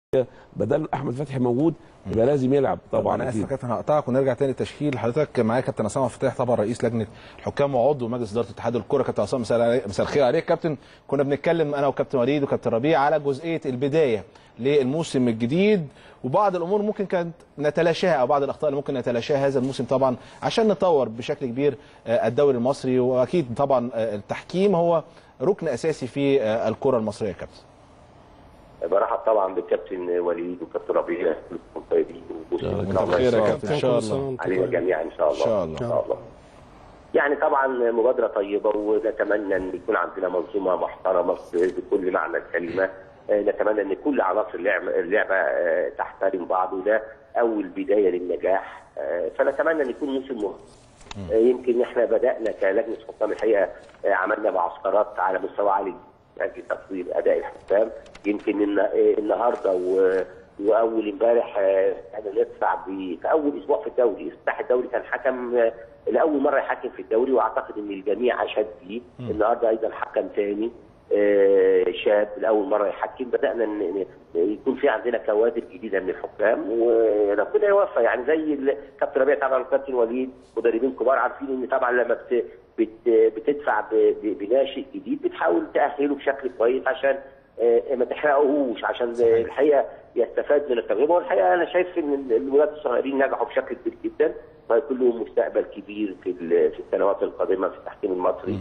بدل احمد فتحي موجود يبقى لازم يلعب طبعا طبعا انا اسف يا اكيد كابتن هقطعك ونرجع تاني للتشكيل حضرتك معايا كابتن عصام عبد الفتاح طبعا رئيس لجنه الحكام وعضو مجلس اداره اتحاد الكره كابتن عصام مساء علي- مساء الخير عليك كابتن كنا بنتكلم انا وكابتن وليد وكابتن ربيع على جزئيه البدايه للموسم الجديد وبعض الامور ممكن كانت نتلاشاها او بعض الاخطاء اللي ممكن نتلاشاها هذا الموسم طبعا عشان نطور بشكل كبير آه، الدوري المصري واكيد طبعا آه، التحكيم هو ركن اساسي في آه، الكره المصريه يا كابتن برحب طبعا بالكابتن وليد وكابتن ربيع كلكم طيبين مساء الخير يا كابتن ان شاء الله علينا جميعا ان شاء الله إن شاء الله. ان شاء الله يعني طبعا مبادره طيبه ونتمنى ان يكون عندنا منظومه محترمه بكل معنى الكلمه آه، نتمنى ان كل عناصر اللعبه اللعبه آه، تحترم بعض وده اول بدايه للنجاح آه، فنتمنى ان يكون موسم مهم آه، يمكن احنا بدانا كلجنه حكام الحقيقه آه، عملنا معسكرات على مستوى عالي من اجل تطوير اداء الحكام يمكن الن- آه، النهارده و- واول امبارح آه، احنا ندفع ب- في اول اسبوع في الدوري افتتاح الدوري كان حكم آه، لاول مره يحكم في الدوري واعتقد ان الجميع اشاد بيه النهارده ايضا حكم ثاني آه، شاب لاول مره يحكم بدانا ن- ن- يكون في عندنا كوادر جديده من الحكام وربنا يوفق يعني زي ال- كابتن ربيع طبعا والكابتن وليد مدربين كبار عارفين ان طبعا لما بت بت بتدفع ب- ب- بناشئ جديد بتحاول تاهله بشكل كويس عشان آه، ما تحرقهوش عشان آه، الحقيقه يستفاد من التجربه والحقيقه انا شايف ان ال- الولاد الصغيرين نجحوا بشكل كبير جدا وهيكون لهم مستقبل كبير في ال- في السنوات القادمه في التحكيم المصري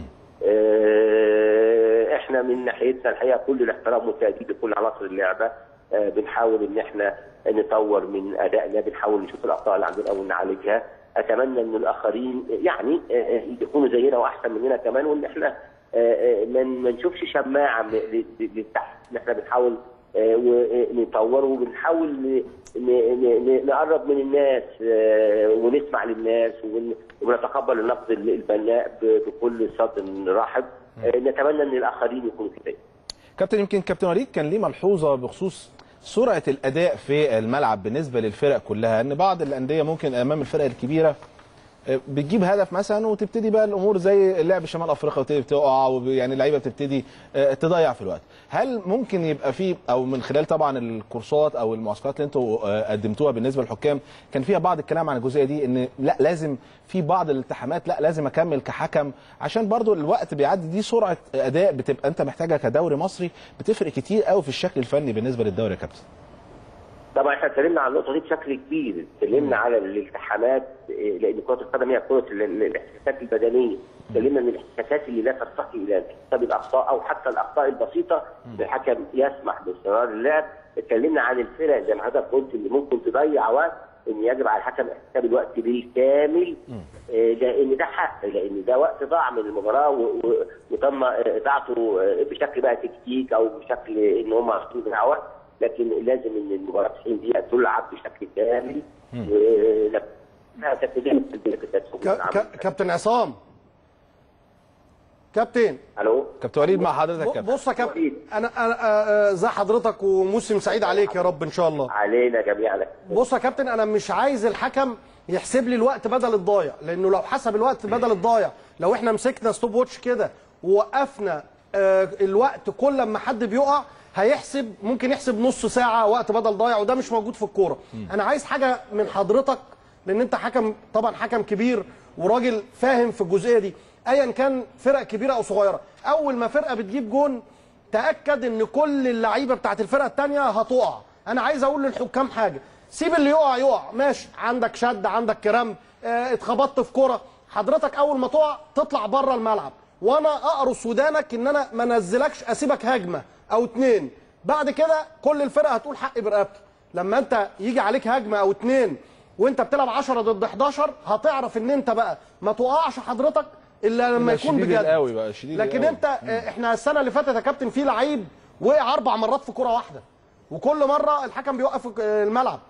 آه، احنا من ناحيتنا الحقيقه كل الاحترام والتقدير لكل عناصر اللعبه آه، بنحاول ان احنا نطور من ادائنا بنحاول نشوف الاخطاء اللي عندنا او نعالجها اتمنى ان الاخرين يعني آه، آه، يكونوا زينا واحسن مننا كمان وان احنا آه، آه، ما ما نشوفش شماعه م- ل- ل- للتحت ان احنا بنحاول آه، و- آه، نطوره وبنحاول ن- ن- ن- نقرب من الناس آه، ونسمع للناس ون- ونتقبل النقد ال- البناء ب- بكل صدر رحب آه، نتمنى ان الاخرين يكونوا كده كابتن يمكن كابتن وليد كان ليه ملحوظه بخصوص سرعه الاداء في الملعب بالنسبه للفرق كلها ان بعض الانديه ممكن امام الفرق الكبيره آه، بتجيب هدف مثلا وتبتدي بقى الامور زي لعب شمال افريقيا وتبتدي تقع وب- يعني اللعيبه بتبتدي آه، تضيع في الوقت هل ممكن يبقى في او من خلال طبعا الكورسات او المعسكرات اللي انتوا آه، قدمتوها بالنسبه للحكام كان فيها بعض الكلام عن الجزئيه دي ان لا لازم في بعض الالتحامات لا لازم اكمل كحكم عشان برضو الوقت بيعدي دي سرعه اداء بتبقى انت محتاجها كدوري مصري بتفرق كتير قوي في الشكل الفني بالنسبه للدوري يا كابتن طبعا احنا اتكلمنا عن النقطه دي بشكل كبير اتكلمنا على الالتحامات إيه، لان كره القدم هي كره ال- ال- الاحتكاكات البدنيه اتكلمنا ان الاحتكاكات اللي لا ترتقي الى ارتكاب الاخطاء او حتى الاخطاء البسيطه الحكم يسمح باستمرار اللعب اتكلمنا عن الفرق زي ما حضرتك قلت اللي ممكن تضيع وقت ان يجب على الحكم احتساب الوقت بالكامل آه، لان ده حق لان ده وقت ضاع من المباراه و- و- وتم آه، اضاعته آه، بشكل بقى تكتيك او بشكل ان هم عايزين يضيعوا وقت لكن لازم ان المباراه 90 دقيقه تلعب بشكل كامل ولما لا تتجنب ك- ك- كابتن عصام كابتن الو كابتن وليد مع حضرتك يا ب- كابتن بص يا كابتن انا انا آه، آه، زي حضرتك وموسم سعيد عليك يا رب ان شاء الله علينا جميعا بص يا كابتن انا مش عايز الحكم يحسب لي الوقت بدل الضايع لانه لو حسب الوقت بدل الضايع لو احنا مسكنا ستوب واتش كده ووقفنا آه، الوقت كل ما حد بيقع هيحسب ممكن يحسب نص ساعه وقت بدل ضايع وده مش موجود في الكوره انا عايز حاجه من حضرتك لان انت حكم طبعا حكم كبير وراجل فاهم في الجزئيه دي ايا كان فرق كبيره او صغيره اول ما فرقه بتجيب جون تاكد ان كل اللعيبه بتاعت الفرقه الثانيه هتقع انا عايز اقول للحكام حاجه سيب اللي يقع يقع ماشي عندك شد عندك كرامب اه اتخبطت في كره حضرتك اول ما تقع تطلع بره الملعب وانا اقرص ودانك ان انا ما انزلكش اسيبك هجمه او اتنين بعد كده كل الفرقه هتقول حقي برقبتي لما انت يجي عليك هجمه او اتنين وانت بتلعب 10 ضد 11 هتعرف ان انت بقى ما تقعش حضرتك الا لما لا، يكون شديد بجد القوي بقى، شديد لكن القوي. انت اه، احنا السنه اللي فاتت يا كابتن في لعيب وقع اربع مرات في كره واحده وكل مره الحكم بيوقف اه، الملعب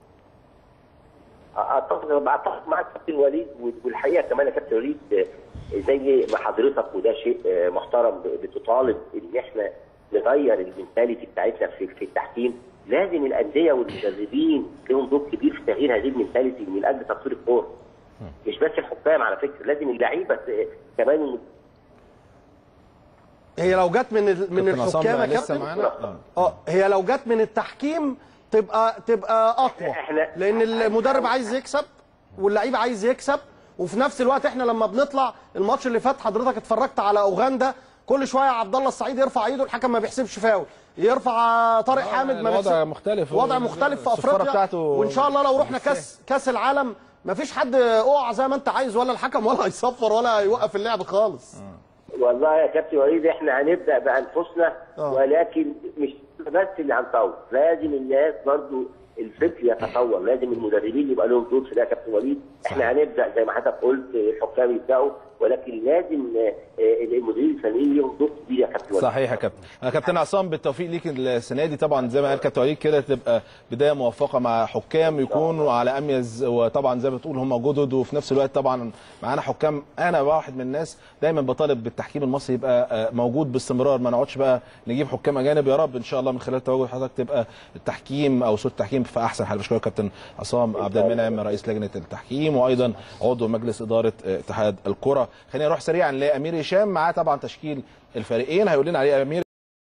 اتفق اتفق معاك كابتن وليد والحقيقه كمان يا كابتن وليد آه، زي ما حضرتك وده شيء آه، محترم بتطالب ان احنا نغير المنتاليتي بتاعتنا في في التحكيم لازم الانديه والمدربين لهم دور كبير في تغيير هذه المنتاليتي من اجل تطوير الكوره مش بس الحكام على فكره لازم اللعيبه ت- كمان هي لو جت من ال- من كابتن عصام الحكام يا لسه كابتن معانا آه. اه هي لو جت من التحكيم تبقى تبقى اقوى إحنا- لان المدرب عايز يكسب واللعيب عايز يكسب وفي نفس الوقت احنا لما بنطلع الماتش اللي فات حضرتك اتفرجت على اوغندا كل شويه عبد الله السعيد يرفع ايده الحكم ما بيحسبش فاول يرفع طارق حامد ما الوضع بيحسب مختلف. وضع مختلف في الصفارة افريقيا بتاعته وان شاء الله لو رحنا كاس كاس العالم ما فيش حد اقع زي ما انت عايز ولا الحكم ولا هيصفر ولا هيوقف اللعب خالص والله يا كابتن وليد احنا هنبدا بانفسنا آه. ولكن مش بس اللي هنطور لازم الناس برضو الفكر يتطور لازم المدربين يبقى لهم دور في ده يا كابتن وليد احنا هنبدا زي ما حضرتك قلت الحكام يبداوا ولكن لازم آه، آه، المديرين الفنيين ليهم دور كبير يا كابتن وليد صحيح يا كابتن آه، كابتن عصام بالتوفيق ليك السنه دي طبعا زي ما قال كابتن وليد كده تبقى بدايه موفقه مع حكام يكونوا على اميز وطبعا زي ما بتقول هم جدد وفي نفس الوقت طبعا معانا حكام انا واحد من الناس دايما بطالب بالتحكيم المصري يبقى آه، موجود باستمرار ما نقعدش بقى نجيب حكام اجانب يا رب ان شاء الله من خلال تواجد حضرتك تبقى التحكيم او صوت التحكيم في احسن حال بشكرك كابتن عصام عبد المنعم رئيس لجنه التحكيم وايضا عضو مجلس اداره آه، اتحاد الكره خلينا نروح سريعا لامير هشام معاه طبعا تشكيل الفريقين هيقول لنا عليه امير